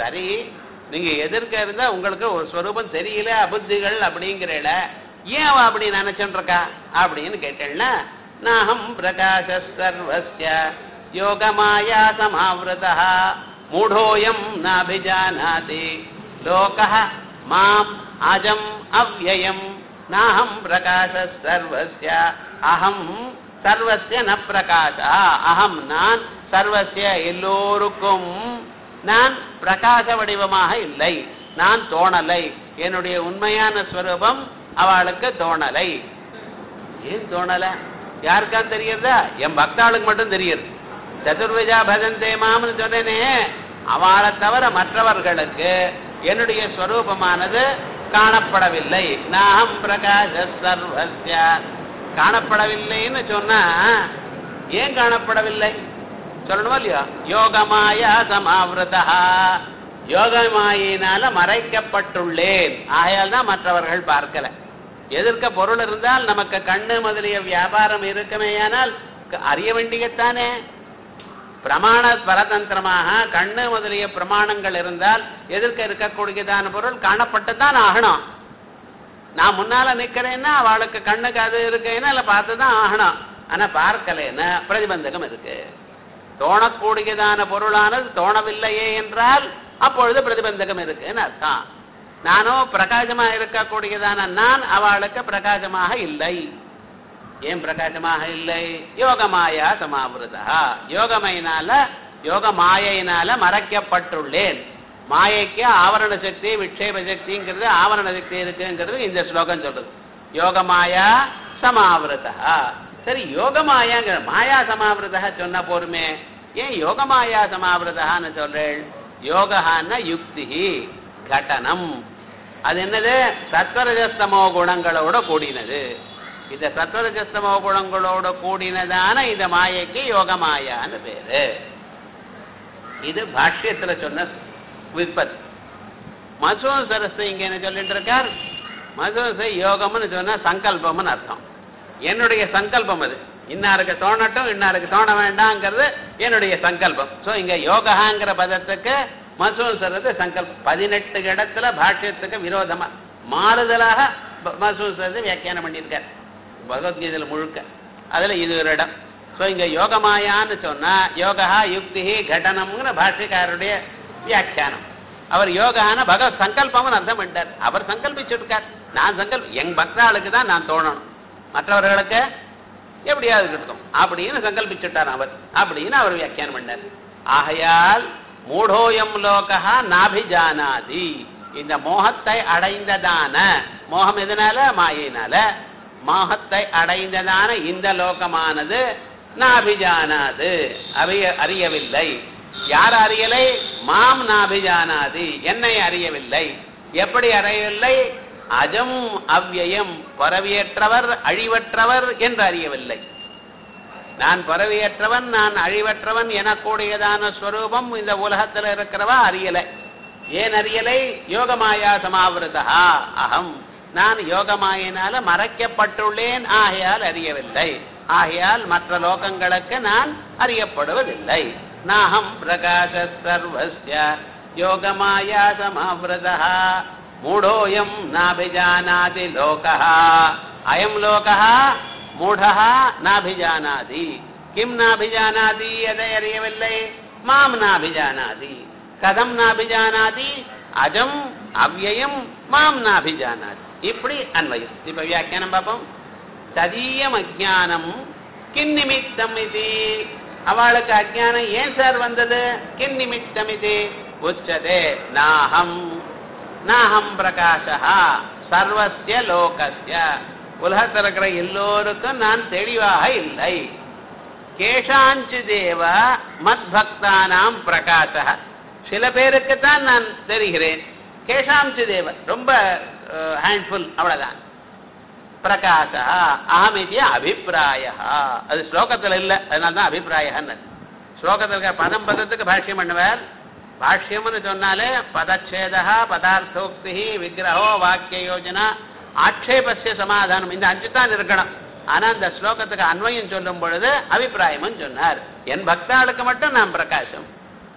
சரி நீங்க எதிர்க்க இருந்தா உங்களுக்கு ஒரு ஸ்வரூபம் தெரியல அபுத்திகள் அப்படிங்கிறல ஏன் அவ அப்படி நினைச்சுட்டு இருக்கா அப்படின்னு கேட்டேன்னா நாகம் பிரகாச சர்வஸ்ய யோகமாயா சமாவிரதா மூடோயம் நாபிஜானாதி லோகः மாம் அஜம் அவ்யயம் நாகம் பிரகாச சர்வஸ்ய அகம் சர்வஸ்ய ந பிரகாசா அகம் நான் சர்வஸ்ய எல்லோருக்கும் நான் பிரகாச வடிவமாக இல்லை நான் தோணலை என்னுடைய உண்மையான ஸ்வரூபம் அவளுக்கு தோணலை ஏன் தோணல யாருக்கா தெரியறதா என் பக்தாளுக்கு மட்டும் தெரியுது சதுர்விஜா பஜந்தே மாம்னு சொன்னேனே அவளை தவிர மற்றவர்களுக்கு என்னுடைய ஸ்வரூபமானது காணப்படவில்லை நாகம் பிரகாச சர்வஸ்ய காணப்படவில்லைன்னு சொன்னா ஏன் காணப்படவில்லை சொல்லணுமா இல்லையா யோகமாயா சமாவிரதா யோகமாயினால மறைக்கப்பட்டுள்ளேன் ஆகையால் தான் மற்றவர்கள் பார்க்கல எதிர்க்க பொருள் இருந்தால் நமக்கு கண்ணு முதலிய வியாபாரம் இருக்குமேயானால் க- அறிய வேண்டியதானே பிரமாண பரதந்திரமாக கண்ணு முதலிய பிரமாணங்கள் இருந்தால் எதிர்க்க இருக்கக்கூடியதான பொருள் காணப்பட்டுத்தான் ஆகணும் நான் முன்னால நிக்கிறேன்னா அவளுக்கு கண்ணுக்கு அது இருக்கேன்னா இல்லை பார்த்து தான் ஆகணும் ஆனா பார்க்கலைன்னா பிரதிபந்தகம் இருக்கு தோணக்கூடியதான பொருளானது தோணவில்லையே என்றால் அப்பொழுது பிரதிபந்தகம் இருக்குன்னு அர்த்தம் நானோ பிரகாசமா இருக்கக்கூடியதான நான் அவளுக்கு பிரகாசமாக இல்லை ஏன் பிரகாசமாக இல்லை யோகமாயா சமாவிரதா யோகமையினால யோக மாயையினால மறைக்கப்பட்டுள்ளேன் மாயைக்கு ஆவரண சக்தி விக்ஷேப சக்திங்கிறது ஆவரண சக்தி இருக்குங்கிறது இந்த ஸ்லோகம் சொல்றது யோகமாயா சமாவிரதா சரி யோகமாயாங்கிற மாயா சமாவிரதா சொன்னா போருமே ஏன் யோகமாயா சமாவிரதான்னு சொல்றேன் யோகான்னா யுக்தி கடனம் அது என்னது சத்வரஜஸ்தமோ குணங்களோட கூடினது இந்த சத்வரஜஸ்தமோ குணங்களோட கூடினதான இந்த மாயைக்கு யோகமாயான்னு பேரு இது பாஷ்யத்துல சொன்ன விற்பத் மசூன் சரஸ்து இங்க என்ன சொல்லிட்டு இருக்கார் மசூசை யோகம்னு சொன்னா சங்கல்பம்னு அர்த்தம் என்னுடைய சங்கல்பம் அது இன்னாருக்கு தோணட்டும் இன்னாருக்கு தோண வேண்டாங்கிறது என்னுடைய சங்கல்பம் சோ இங்க யோகாங்கிற பதத்துக்கு மசூன் சரது சங்கல்பம் பதினெட்டு இடத்துல பாஷ்யத்துக்கு விரோதமா மாறுதலாக ப- மசூன் சரது வியாக்கியானம் பண்ணியிருக்கார் பகவத்கீதையில முழுக்க அதுல இது ஒரு இடம் சோ இங்க யோகமாயான்னு சொன்னா யோகா யுக்தி கடனம்ங்கிற பாஷ்யக்காரருடைய வியாக்கியானம் அவர் யோகான பகவத் சங்கல்பம்னு அர்த்தம் பண்ணிட்டார் அவர் சங்கல்பிச்சுட்டார் நான் சங்கல்ப என் பக்தாளுக்கு தான் நான் தோணணும் மற்றவர்களுக்கு எப்படியாவது இருக்கட்டும் அப்படின்னு சங்கல்பிச்சுட்டார் அவர் அப்படின்னு அவர் வியாக்கியானம் பண்ணார் ஆகையால் மூடோயம் லோகா நாபிஜானாதி இந்த மோகத்தை அடைந்ததான மோகம் எதனால மாயினால மோகத்தை அடைந்ததான இந்த லோகமானது நாபிஜானாது அறிய அறியவில்லை யார் அறியலை மாம் நாபிஜானாதி என்னை அறியவில்லை எப்படி அறியவில்லை அஜம் அவ்யயம் பரவியற்றவர் அழிவற்றவர் என்று அறியவில்லை நான் பரவியற்றவன் நான் அழிவற்றவன் எனக்கூடியதான ஸ்வரூபம் இந்த உலகத்துல இருக்கிறவா அறியலை ஏன் அறியலை யோகமாயா சமாவிரதா அகம் நான் யோகமாயினால மறைக்கப்பட்டுள்ளேன் ஆகையால் அறியவில்லை ஆகையால் மற்ற லோகங்களுக்கு நான் அறியப்படுவதில்லை நாகம் பிரகாச சர்வஸ்ய யோகமாயா சமாவிரதா மூடோயம் நாபிஜானாதி லோகா அயம் லோகா மூடः நாபிஜானாதி கிம் நாபிஜானாதி எதை அறியவில்லை மாம் நாபிஜானாதி கதம் நாபிஜானாதி அஜம் அவ்யயம் மாம் நாபிஜானாதி இப்படி அன்வயம் இப்ப வியாக்கியானம் பார்ப்போம் ததீயம் அஜானம் கிம் நிமித்தம் இது அவளுக்கு அஜானம் ஏன் சார் வந்தது கிம் நிமித்தம் இது உச்சதே நாகம் நாகம் பிரகாஷா சர்வஸ்ய லோகஸ்ய உலகத்தில் இருக்கிற எல்லோருக்கும் நான் தெளிவாக இல்லை கேஷாஞ்சு தேவ மத் பக்தானாம் பிரகாச சில பேருக்கு தான் நான் தெரிகிறேன் கேஷாஞ்சு தேவ ரொம்ப ஹேண்ட்ஃபுல் அவ்வளவுதான் பிரகாச அகமிதி அபிப்பிராய அது ஸ்லோகத்தில் இல்லை அதனால தான் அபிப்பிராயன்னு ஸ்லோகத்தில் இருக்கிற பதம் பதத்துக்கு பாஷ்யம் பண்ணுவார் பாஷ்யம்னு சொன்னாலே பதச்சேதா பதார்த்தோக்தி விக்கிரகோ வாக்கிய யோஜனா ஆட்சேபஸ்ய சமாதானம் இந்த அஞ்சு தான் இருக்கணும் ஆனா இந்த ஸ்லோகத்துக்கு அன்வயம் சொல்லும் பொழுது அபிப்பிராயமும் சொன்னார் என் பக்தாளுக்கு மட்டும் நான் பிரகாசம்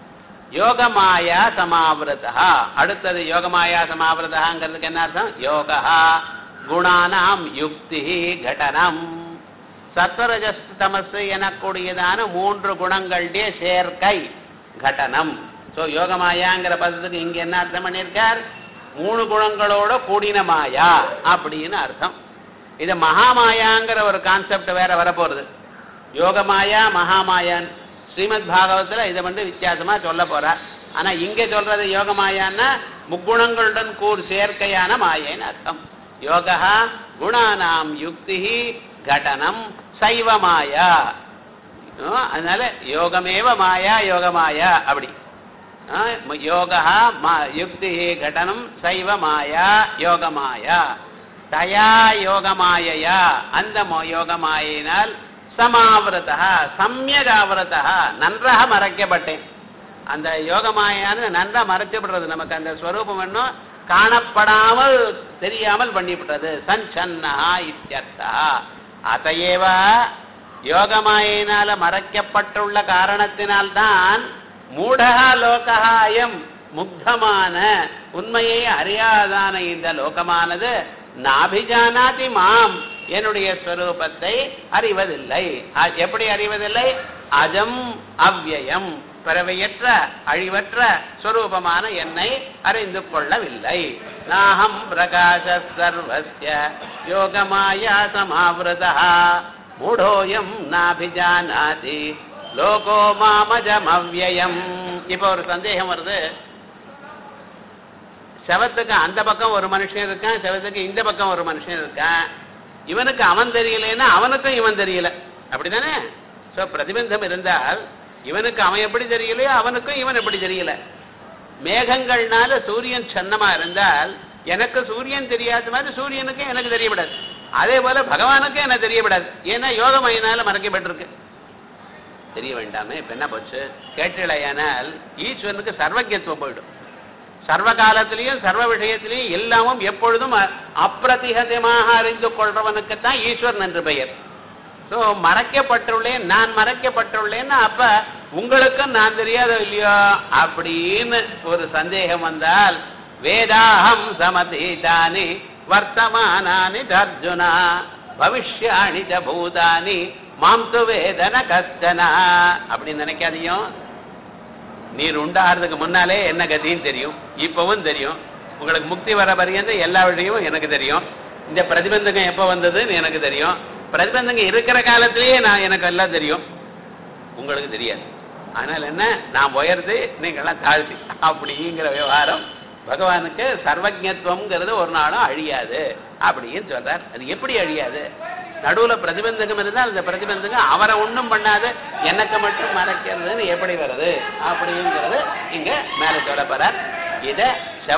யோகமாயா சமாவிரதா அடுத்தது யோகமாயா சமாவிரதாங்கிறதுக்கு என்ன அர்த்தம் யோகா குணானாம் யுக்தி கடனம் சத்வரஜஸ் தமசு எனக்கூடியதான மூன்று குணங்களுடைய சேர்க்கை கடனம் சோ யோகமாயாங்கிற பதத்துக்கு இங்க என்ன அர்த்தம் பண்ணியிருக்கார் மூணு குணங்களோட கூடின மாயா அப்படின்னு அர்த்தம் இது மகாமாயாங்கிற ஒரு கான்செப்ட் வேற வரப்போறது யோகமாயா மகாமாயான் ஸ்ரீமத் பாகவத்துல இதை வந்து வித்தியாசமா சொல்ல போறா ஆனா இங்க சொல்றது யோகமாயான்னா முக்குணங்களுடன் கூர் சேர்க்கையான மாயைன்னு அர்த்தம் யோகா குணானாம் யுக்தி கடனம் சைவ மாயா ஆஹ் அதனால யோகமேவ மாயா யோகமாயா அப்படி யோகா யுக்தி கடனம் சைவ மாயா யோகமாயா தயா யோகமாயையா அந்த மோ- யோகமாயினால் சமாவிரதா சமயக் ஆவிரதா நன்றாக மறைக்கப்பட்டேன் அந்த யோகமாயான்னு நன்றா மறைச்சப்படுறது நமக்கு அந்த ஸ்வரூபம் இன்னும் காணப்படாமல் தெரியாமல் பண்ணிவிட்டது சஞ்சன்னா இத்தியர்த்தா அதையேவ யோகமாயினால மறைக்கப்பட்டுள்ள காரணத்தினால்தான் மூடகா லோகா அயம் முக்தமான உண்மையை அறியாதான இந்த லோகமானது நாபிஜானாதி மாம் என்னுடைய ஸ்வரூபத்தை அறிவதில்லை அ- எப்படி அறிவதில்லை அஜம் அவ்யயம் பிறவையற்ற அழிவற்ற ஸ்வரூபமான என்னை அறிந்து கொள்ளவில்லை நாகம் பிரகாச சர்வஸ்ய யோகமாயா சமாவிரதா மூடோயம் நாபிஜானாதி லோகோ மாமஜம் அவ்யயம் இப்போ ஒரு சந்தேகம் வருது செவத்துக்கு அந்த பக்கம் ஒரு மனுஷன் இருக்கான் செவத்துக்கு இந்த பக்கம் ஒரு மனுஷன் இருக்கான் இவனுக்கு அவன் தெரியலைன்னா அவனுக்கும் இவன் தெரியல அப்படிதானே சோ பிரதிபந்தம் இருந்தால் இவனுக்கு அவன் எப்படி தெரியலையோ அவனுக்கும் இவன் எப்படி தெரியல மேகங்கள்னால சூரியன் சன்னமா இருந்தால் எனக்கு சூரியன் தெரியாத மாதிரி சூரியனுக்கு எனக்கு தெரியப்படாது அதே போல பகவானுக்கும் எனக்கு தெரியப்படாது ஏன்னா யோகமயினால மறைக்கப்பட்டிருக்கு தெரிய வேண்டாமே இப்ப என்ன போச்சு கேட்டலையானால் ஈஸ்வரனுக்கு சர்வஜத்துவம் போயிடும் சர்வ காலத்திலையும் சர்வ விஷயத்திலையும் எல்லாமும் எப்பொழுதும் அ- அப்பிரதிகதமாக அறிந்து கொள்றவனுக்குத்தான் ஈஸ்வரன் என்று பெயர் ஸோ மறைக்கப்பட்டுள்ளேன் நான் மறைக்கப்பட்டுள்ளேன்னா அப்ப உங்களுக்கும் நான் தெரியாதோ இல்லையோ அப்படின்னு ஒரு சந்தேகம் வந்தால் வேதாகம் சமதீதானி வர்த்தமானானி அர்ஜுனா பவிஷ்யாணி ச பூதானி மாம் து வேதன கஷ்டனா அப்படின்னு நினைக்காதையும் நீர் உண்டாகிறதுக்கு முன்னாலே என்ன கதின்னு தெரியும் இப்பவும் தெரியும் உங்களுக்கு முக்தி வர பரியந்த எல்லா விஷயமும் எனக்கு தெரியும் இந்த பிரதிபந்தகம் எப்போ வந்ததுன்னு எனக்கு தெரியும் பிரதிபந்தகம் இருக்கிற காலத்திலேயே நான் எனக்கு எல்லாம் தெரியும் உங்களுக்கு தெரியாது அதனால என்ன நான் உயர்ந்து நீங்கள்லாம் தாழ்த்தி அப்படிங்கிற விவகாரம் பகவானுக்கு சர்வஜத்துவம்ங்கிறது ஒரு நாளும் அழியாது அப்படின்னு சொல்றார் அது எப்படி அழியாது நடுவுல பிரதிபந்தகம் இருந்தால் அந்த பிரதிபந்தகம் அவரை ஒண்ணும் பண்ணாது எனக்கு மட்டும் மறைக்கிறதுன்னு எப்படி வருது அப்படிங்கிறது இங்க மேல சொல்ல போறார் இத